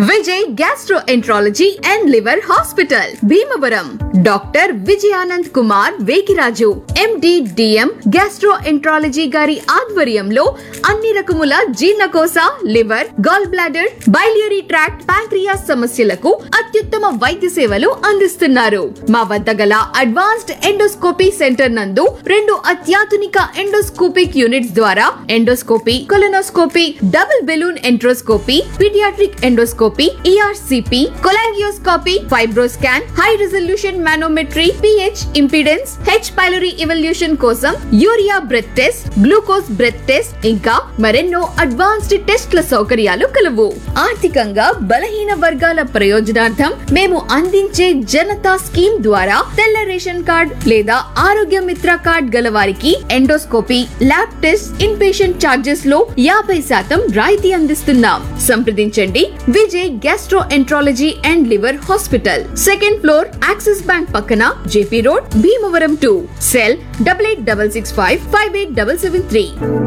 Vijay gastroenterology and liver hospital Bhimavaram doctor Vijayanand Kumar Vekiraju MD DM gastroenterology గారి ఆధ్వర్యంలో అన్ని రకముల జీర్ణకోశ liver gall bladder biliary tract pancreas సమస్యలకు అత్యుత్తమ వైద్య సేవలు అందిస్తున్నారు మా వద్ద గల అడ్వాన్స్డ్ ఎండోస్కోపీ సెంటర్ నందు రెండు అత్యాధునిక ఎండోస్కోపిక్ యూనిట్స్ ద్వారా endoscopy colonoscopy double balloon enteroscopy paediatric endoscopy ERCP cholangioscopy fibroscan high resolution manometry pH impedance H pylori evaluation కోసం urea breath test glucose breath test ఇంకా మరెన్నో అడ్వాన్స్డ్ టెస్ట్ల సౌకర్యాలు కలవు ఆర్థికంగా బలహీన వర్గాల ప్రయోజనార్థం మేము అందించే జనతా స్కీమ్ ద్వారా తెల్ల రేషన్ కార్డ్ లేదా ఆరోగ్య మిత్ర కార్డ్ గల వారికి endoscopy lab test in patient charges లో యాభై శాతం రాయితీ అందిస్తున్నాం సంప్రదించండి Vijay gastroenterology and liver hospital second floor axis bank పక్కన JP road Bhimavaram two cell double eight double six five five eight double seven three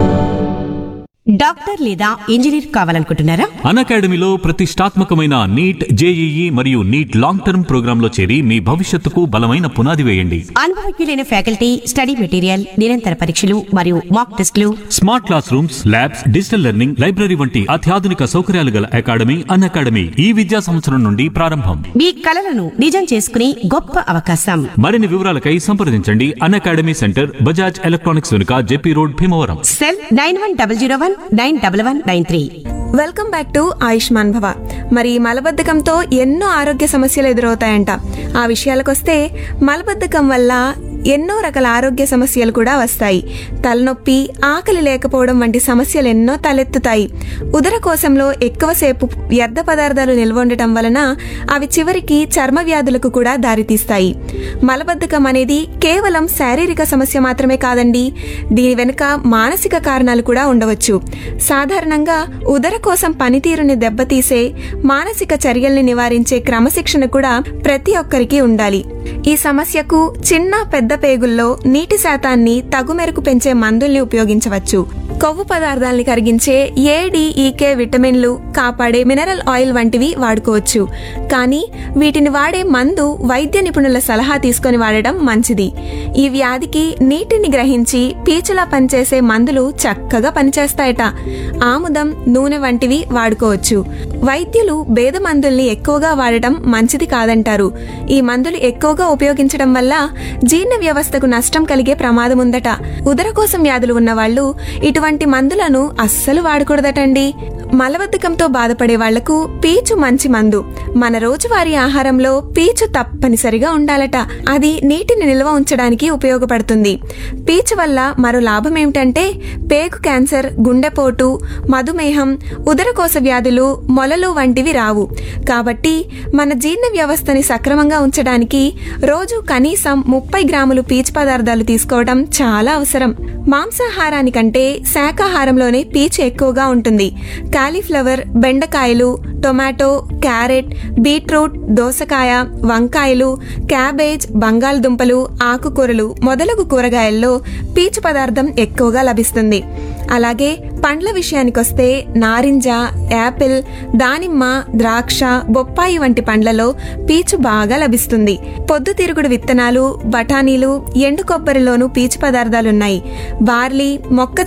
doctor లేదా ఇంజనీర్ కావాలనుకుంటున్నారా అన్ అకాడమీలో ప్రతిష్టాత్మకమైన నీట్ జేఈఈ మరియు నీట్ లాంగ్ టర్మ్ ప్రోగ్రాంలో చేరి మీ భవిష్యత్తుకు బలమైన పునాది వేయండి అనుభవజ్ఞులైన ఫ్యాకల్టీ స్టడీ మెటీరియల్ నిరంతర పరీక్షలు మరియు మాక్ టెస్టులు smart classrooms labs digital learning library వంటి అత్యాధునిక సౌకర్యాలు గల అకాడమీ అన్ అకాడమీ ఈ విద్యా సంవత్సరం నుండి ప్రారంభం మీ కలలను నిజం చేసుకునే గొప్ప అవకాశం మరిన్ని వివరాలకై సంప్రదించండి Unacademy centre Bajaj electronics వెనుక JP road Bhimavaram cell nine one double zero one nine double one nine three welcome back to Ayushman Bhava మరి మలబద్ధకంతో ఎన్నో ఆరోగ్య సమస్యలు ఎదురవుతాయంట ఆ విషయాలకొస్తే మలబద్ధకం వల్ల ఎన్నో రకాల ఆరోగ్య సమస్యలు కూడా వస్తాయి తలనొప్పి ఆకలి లేకపోవడం వంటి సమస్యలు ఎన్నో తలెత్తుతాయి ఉదర కోశంలో ఎక్కువసేపు వ్యర్థ పదార్థాలు నిల్వ ఉండటం వలన అవి చివరికి చర్మ వ్యాధులకు కూడా దారితీస్తాయి మలబద్ధకం అనేది కేవలం శారీరక సమస్య మాత్రమే కాదండి దీని వెనుక మానసిక కారణాలు కూడా ఉండవచ్చు సాధారణంగా ఉదర కోసం పనితీరుని దెబ్బతీసే మానసిక చర్యల్ని నివారించే క్రమశిక్షణ కూడా ప్రతి ఒక్కరికి ఉండాలి ఈ సమస్యకు చిన్న పెద్ద పేగుల్లో నీటి శాతాన్ని తగు మేరకు పెంచే మందుల్ని ఉపయోగించవచ్చు కొవ్వు పదార్థాలని కరిగించే ఏడిఈకే విటమిన్లు కాపాడే మినరల్ ఆయిల్ వంటివి వాడుకోవచ్చు కానీ వీటిని వాడే మందు వైద్య నిపుణుల సలహా తీసుకొని వాడడం మంచిది ఈ వ్యాధికి నీటిని గ్రహించి పీచులా పనిచేసే మందులు చక్కగా పనిచేస్తాయట ఆముదం నూనె వంటివి వాడుకోవచ్చు వైద్యులు భేద మందుల్ని ఎక్కువగా వాడటం మంచిది కాదంటారు ఈ మందులు ఎక్కువగా ఉపయోగించడం వల్ల జీర్ణ వ్యవస్థకు నష్టం కలిగే ప్రమాదం ఉందట ఉదరకోశం వ్యాధులు ఉన్నవాళ్లు ఇటువంటి మందులను అస్సలు వాడకూడదటండి మలబద్ధకంతో బాధపడే వాళ్లకు పీచు మంచి మందు మన రోజువారీ ఆహారంలో పీచు తప్పనిసరిగా ఉండాలట అది నీటిని నిల్వ ఉంచడానికి ఉపయోగపడుతుంది పీచు వల్ల మరో లాభం ఏమిటంటే పేగు క్యాన్సర్ గుండెపోటు మధుమేహం ఉదరకోశ వ్యాధులు మొలలు వంటివి రావు కాబట్టి మన జీర్ణ వ్యవస్థని సక్రమంగా ఉంచడానికి రోజు కనీసం ముప్పై గ్రాములు పీచు పదార్థాలు తీసుకోవడం చాలా అవసరం మాంసాహారానికంటే శాకాహారంలోనే పీచు ఎక్కువగా ఉంటుంది కాలీఫ్లవర్ బెండకాయలు టొమాటో క్యారెట్ బీట్రూట్ దోసకాయ వంకాయలు క్యాబేజ్ బంగాళదుంపలు ఆకుకూరలు మొదలగు కూరగాయల్లో పీచు పదార్థం ఎక్కువగా లభిస్తుంది అలాగే పండ్ల విషయానికొస్తే నారింజ యాపిల్ దానిమ్మ ద్రాక్ష బొప్పాయి వంటి పండ్లలో పీచు బాగా లభిస్తుంది పొద్దుతిరుగుడు విత్తనాలు బఠానీలు ఎండు కొబ్బరిలోనూ పీచు పదార్థాలున్నాయి బార్లీ మొక్క